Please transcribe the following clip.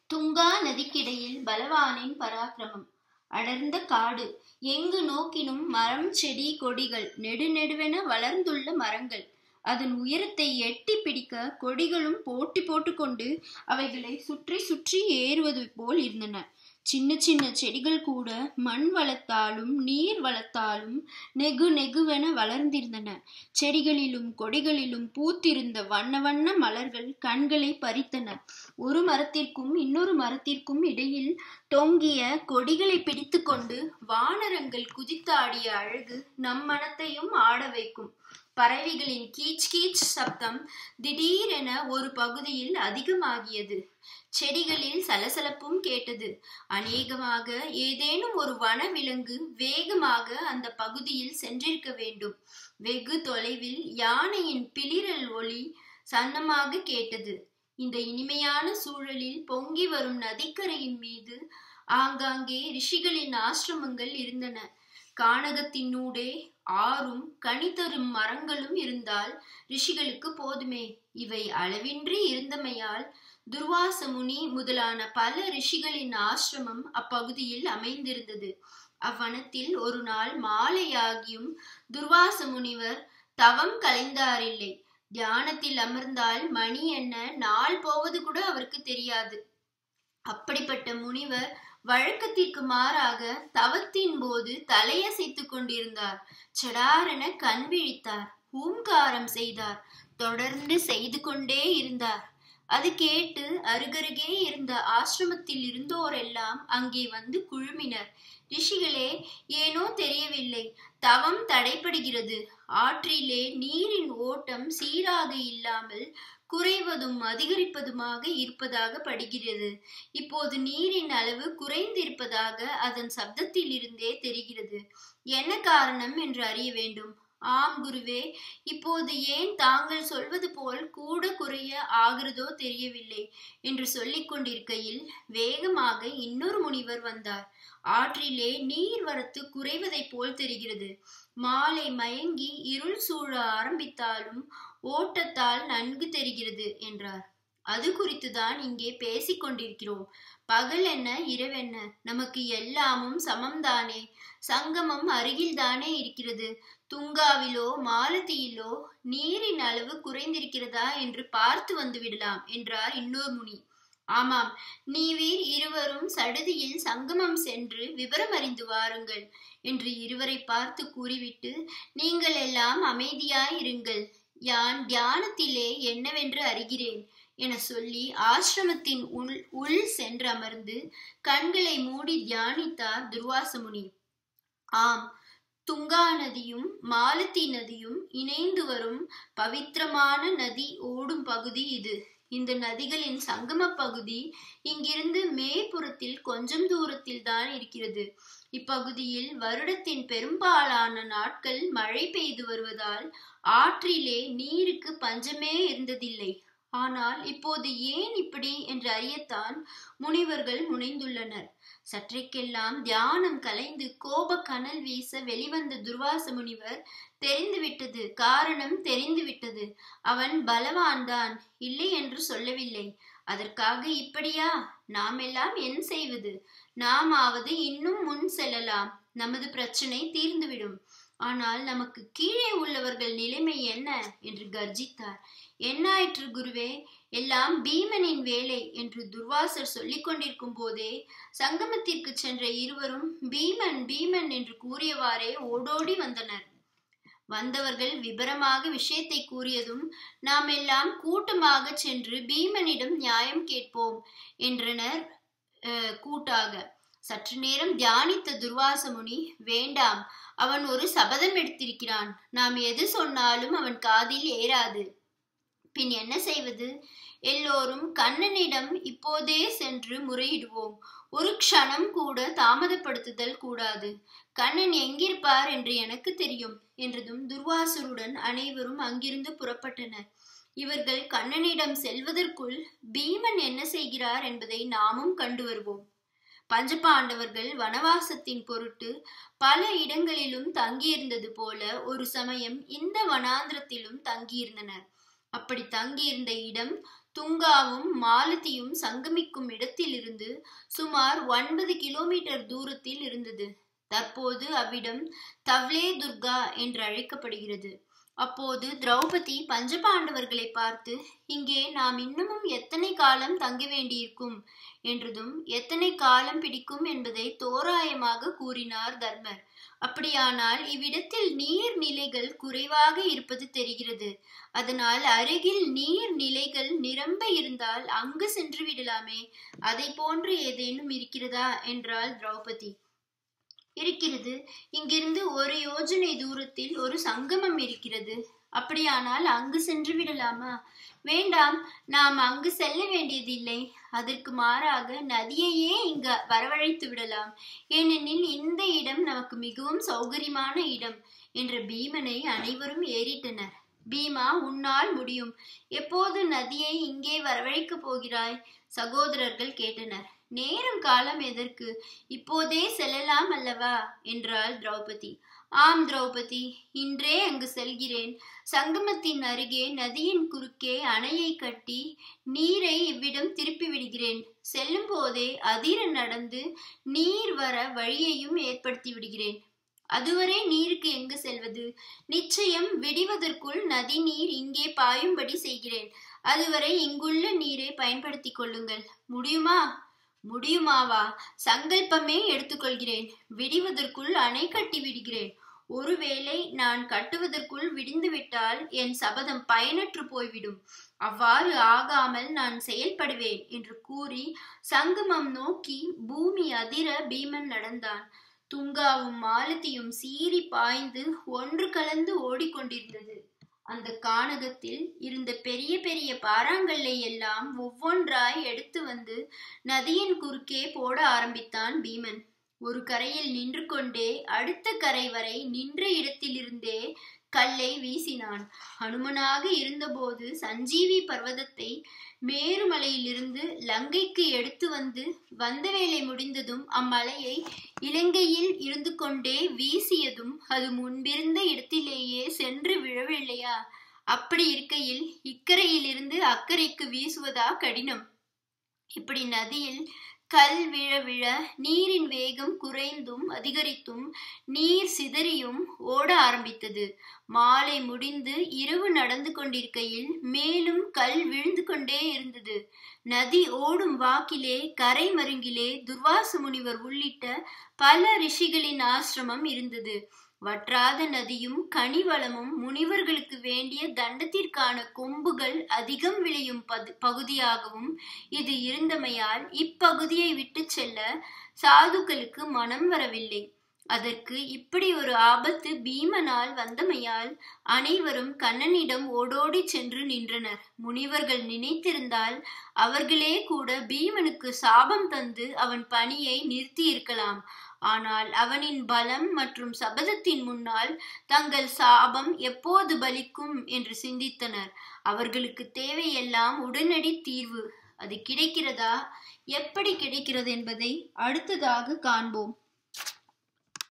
துங்கா நதிக்கிடையில் பலவானின் பராக்கிரமம் அடர்ந்த காடு எங்கு நோக்கினும் மரம் செடி கொடிகள் நெடுநெடுவென வளர்ந்துள்ள மரங்கள் அதன் உயரத்தை எட்டி பிடிக்க கொடிகளும் போட்டி போட்டுக்கொண்டு அவைகளை சுற்றி சுற்றி ஏறுவது போல் இருந்தன சின்ன சின்ன செடிகள் கூட மண் வளத்தாலும் நீர் வளத்தாலும் நெகு நெகுவென வளர்ந்திருந்தன செடிகளிலும் கொடிகளிலும் பூத்திருந்த வண்ண வண்ண மலர்கள் கண்களை பறித்தன ஒரு மரத்திற்கும் இன்னொரு மரத்திற்கும் இடையில் தொங்கிய கொடிகளை பிடித்துக்கொண்டு வானரங்கள் குதித்தாடிய அழகு நம் மனத்தையும் ஆட வைக்கும் பறவைகளின் கீச் கீச் சப்தம் திடீரென ஒரு பகுதியில் அதிகமாகியது செடிகளில் சலசலப்பும் கேட்டது அநேகமாக ஏதேனும் ஒரு வனவிலங்கு வேகமாக அந்த பகுதியில் சென்றிருக்க வேண்டும் வெகு தொலைவில் யானையின் பிளிரல் ஒளி சன்னமாக கேட்டது இந்த இனிமையான சூழலில் பொங்கி வரும் நதிக்கரையின் மீது ஆங்காங்கே ரிஷிகளின் ஆசிரமங்கள் இருந்தன கானகத்தினூடே ஆறும் கனி தரும் மரங்களும் இருந்தால் ரிஷிகளுக்கு போதுமே இவை அளவின்றி இருந்தமையால் துர்வாச முனி முதலான பல ரிஷிகளின் ஆசிரமம் அப்பகுதியில் அமைந்திருந்தது அவ்வனத்தில் ஒரு நாள் மாலையாகியும் துர்வாச முனிவர் தவம் கலைந்தாரில்லை தியானத்தில் அமர்ந்தால் மணி என்ன நாள் போவது கூட அவருக்கு தெரியாது அப்படிப்பட்ட முனிவர் வழக்கத்திற்கு மாறாக தவத்தின் போது தலையசைத்துக் கொண்டிருந்தார் சடாரென கண் விழித்தார் ஊங்காரம் செய்தார் தொடர்ந்து செய்து கொண்டே இருந்தார் அது கேட்டு அருகருகே இருந்த ஆசிரமத்தில் இருந்தோரெல்லாம் அங்கே வந்து குழுமினர் ரிஷிகளே ஏனோ தெரியவில்லை தவம் தடைப்படுகிறது ஆற்றிலே நீரின் ஓட்டம் சீராக இல்லாமல் குறைவதும் அதிகரிப்பதுமாக இருப்பதாக படுகிறது இப்போது நீரின் அளவு குறைந்திருப்பதாக அதன் சப்தத்தில் இருந்தே தெரிகிறது என்ன காரணம் என்று அறிய வேண்டும் ஆம் குருவே இப்போது ஏன் தாங்கள் சொல்வது போல் கூட குறைய ஆகிறதோ தெரியவில்லை என்று சொல்லிக் கொண்டிருக்கையில் வேகமாக இன்னொரு முனிவர் வந்தார் ஆற்றிலே நீர் வரத்து குறைவதைப் போல் தெரிகிறது மாலை மயங்கி இருள் சூழ ஆரம்பித்தாலும் ஓட்டத்தால் நன்கு தெரிகிறது என்றார் அது குறித்துதான் இங்கே பேசிக் கொண்டிருக்கிறோம் பகல் என்ன இரவென்ன நமக்கு எல்லாமும் சமம்தானே சங்கமம் அருகில் தானே இருக்கிறது துங்காவிலோ மாலதியிலோ நீரின் அளவு குறைந்திருக்கிறதா என்று பார்த்து வந்து விடலாம் என்றார் இன்னொரு முனி ஆமாம் நீவீர் இருவரும் சடுதியில் சங்கமம் சென்று விவரம் அறிந்து வாருங்கள் என்று இருவரை பார்த்து கூறிவிட்டு நீங்கள் எல்லாம் அமைதியாயிருங்கள் யான் தியானத்திலே என்னவென்று அறிகிறேன் என சொல்லி ஆசிரமத்தின் உள் உள் சென்றமர்ந்து கண்களை மூடி தியானித்தார் துர்வாசமுனி ஆம் துங்கா நதியும் மாலத்தி நதியும் இணைந்து வரும் பவித்திரமான நதி ஓடும் பகுதி இது இந்த நதிகளின் சங்கம பகுதி இங்கிருந்து மேப்புறத்தில் கொஞ்சம் தூரத்தில் தான் இருக்கிறது இப்பகுதியில் வருடத்தின் பெரும்பாலான நாட்கள் மழை பெய்து வருவதால் ஆற்றிலே நீருக்கு பஞ்சமே இருந்ததில்லை ஆனால் இப்போது ஏன் இப்படி என்று அறியத்தான் முனிவர்கள் முனைந்துள்ளனர் சற்றைக்கெல்லாம் தியானம் கலைந்து கோப கனல் வீச வெளிவந்த துர்வாச முனிவர் தெரிந்துவிட்டது காரணம் தெரிந்துவிட்டது அவன் பலவான்தான் இல்லை என்று சொல்லவில்லை அதற்காக இப்படியா நாம் எல்லாம் என் செய்வது நாம் ஆவது இன்னும் முன் செல்லலாம் நமது பிரச்சனை தீர்ந்துவிடும் ஆனால் நமக்கு கீழே உள்ளவர்கள் நிலைமை என்ன என்று கர்ஜித்தார் என்னாயிற்று குருவே எல்லாம் பீமனின் வேலை என்று துர்வாசர் சொல்லிக் கொண்டிருக்கும் போதே சங்கமத்திற்கு சென்ற இருவரும் பீமன் பீமன் என்று கூறியவாறே ஓடோடி வந்தனர் வந்தவர்கள் விபரமாக விஷயத்தை கூறியதும் நாம் எல்லாம் கூட்டமாக சென்று பீமனிடம் நியாயம் கேட்போம் என்றனர் கூட்டாக சற்று நேரம் தியானித்த துர்வாச முனி வேண்டாம் அவன் ஒரு சபதம் எடுத்திருக்கிறான் நாம் எது சொன்னாலும் அவன் காதில் ஏறாது பின் என்ன செய்வது எல்லோரும் கண்ணனிடம் இப்போதே சென்று முறையிடுவோம் ஒரு க்ஷணம் கூட தாமதப்படுத்துதல் கூடாது கண்ணன் எங்கிருப்பார் என்று எனக்கு தெரியும் என்றதும் துர்வாசருடன் அனைவரும் அங்கிருந்து புறப்பட்டனர் இவர்கள் கண்ணனிடம் செல்வதற்குள் பீமன் என்ன செய்கிறார் என்பதை நாமும் கண்டு வருவோம் பஞ்சபாண்டவர்கள் வனவாசத்தின் பொருட்டு பல இடங்களிலும் தங்கியிருந்தது போல ஒரு சமயம் இந்த வனாந்திரத்திலும் தங்கியிருந்தனர் அப்படி தங்கியிருந்த இடம் துங்காவும் மாலதியும் சங்கமிக்கும் இடத்திலிருந்து சுமார் ஒன்பது கிலோமீட்டர் தூரத்தில் இருந்தது தற்போது அவ்விடம் தவ்லே துர்கா என்று அழைக்கப்படுகிறது அப்போது திரௌபதி பஞ்சபாண்டவர்களை பார்த்து இங்கே நாம் இன்னமும் எத்தனை காலம் தங்க வேண்டியிருக்கும் என்றதும் எத்தனை காலம் பிடிக்கும் என்பதை தோராயமாக கூறினார் தர்மர் அப்படியானால் இவ்விடத்தில் நீர் நிலைகள் குறைவாக இருப்பது தெரிகிறது அதனால் அருகில் நீர் நிலைகள் நிரம்ப இருந்தால் அங்கு சென்று விடலாமே அதை போன்று ஏதேனும் இருக்கிறதா என்றாள் திரௌபதி இருக்கிறது இங்கிருந்து ஒரு யோஜனை தூரத்தில் ஒரு சங்கமம் இருக்கிறது அப்படியானால் அங்கு சென்று விடலாமா வேண்டாம் நாம் அங்கு செல்ல வேண்டியதில்லை அதற்கு மாறாக நதியையே இங்கு வரவழைத்து விடலாம் ஏனெனில் இந்த இடம் நமக்கு மிகவும் சௌகரியமான இடம் என்ற பீமனை அனைவரும் ஏறிட்டனர் பீமா உன்னால் முடியும் எப்போது நதியை இங்கே வரவழைக்கப் போகிறாய் சகோதரர்கள் கேட்டனர் நேரம் காலம் எதற்கு இப்போதே செல்லலாம் அல்லவா என்றாள் திரௌபதி ஆம் திரௌபதி இன்றே அங்கு செல்கிறேன் சங்கமத்தின் அருகே நதியின் குறுக்கே அணையை கட்டி நீரை இவ்விடம் திருப்பி விடுகிறேன் செல்லும் போதே அதிர நடந்து நீர் வர வழியையும் ஏற்படுத்தி விடுகிறேன் அதுவரை நீருக்கு எங்கு செல்வது நிச்சயம் விடிவதற்குள் நதி நீர் இங்கே பாயும்படி செய்கிறேன் அதுவரை இங்குள்ள நீரை பயன்படுத்திக் கொள்ளுங்கள் முடியுமா முடியுமாவா சங்கல்பமே எடுத்துக்கொள்கிறேன் விடிவதற்குள் அணை கட்டி விடுகிறேன் ஒருவேளை நான் கட்டுவதற்குள் விடிந்துவிட்டால் என் சபதம் பயனற்று போய்விடும் அவ்வாறு ஆகாமல் நான் செயல்படுவேன் என்று கூறி சங்கமம் நோக்கி பூமி அதிர பீமன் நடந்தான் துங்காவும் மாலதியும் சீறி பாய்ந்து ஒன்று கலந்து ஓடிக்கொண்டிருந்தது அந்த கானகத்தில் இருந்த பெரிய பெரிய பாறாங்கல்லை எல்லாம் ஒவ்வொன்றாய் எடுத்து வந்து நதியின் குறுக்கே போட ஆரம்பித்தான் பீமன் ஒரு கரையில் நின்று கொண்டே அடுத்த கரை வரை நின்ற இடத்திலிருந்தே கல்லை வீசினான் ஹனுமனாக இருந்தபோது சஞ்சீவி பர்வதத்தை மேருமலையிலிருந்து லங்கைக்கு எடுத்து வந்து வந்த வேலை முடிந்ததும் அம்மலையை இலங்கையில் இருந்து கொண்டே வீசியதும் அது முன்பிருந்த இடத்திலேயே சென்று விழவில்லையா அப்படி இருக்கையில் இக்கரையிலிருந்து அக்கறைக்கு வீசுவதா கடினம் இப்படி நதியில் கல் விழ விழ நீரின் வேகம் குறைந்தும் அதிகரித்தும் நீர் சிதறியும் ஓட ஆரம்பித்தது மாலை முடிந்து இரவு நடந்து கொண்டிருக்கையில் மேலும் கல் விழுந்து கொண்டே இருந்தது நதி ஓடும் வாக்கிலே கரை மருங்கிலே துர்வாச முனிவர் உள்ளிட்ட பல ரிஷிகளின் ஆசிரமம் இருந்தது வற்றாத நதியும் கனிவளமும் முனிவர்களுக்கு வேண்டிய தண்டத்திற்கான கொம்புகள் அதிகம் விளையும் பகுதியாகவும் இது இருந்தமையால் இப்பகுதியை விட்டு செல்ல சாதுக்களுக்கு மனம் வரவில்லை அதற்கு இப்படி ஒரு ஆபத்து பீமனால் வந்தமையால் அனைவரும் கண்ணனிடம் ஓடோடி சென்று நின்றனர் முனிவர்கள் நினைத்திருந்தால் அவர்களே கூட பீமனுக்கு சாபம் தந்து அவன் பணியை நிறுத்தி இருக்கலாம் ஆனால் அவனின் பலம் மற்றும் சபதத்தின் முன்னால் தங்கள் சாபம் எப்போது பலிக்கும் என்று சிந்தித்தனர் அவர்களுக்கு தேவையெல்லாம் உடனடி தீர்வு அது கிடைக்கிறதா எப்படி கிடைக்கிறது என்பதை அடுத்ததாக காண்போம்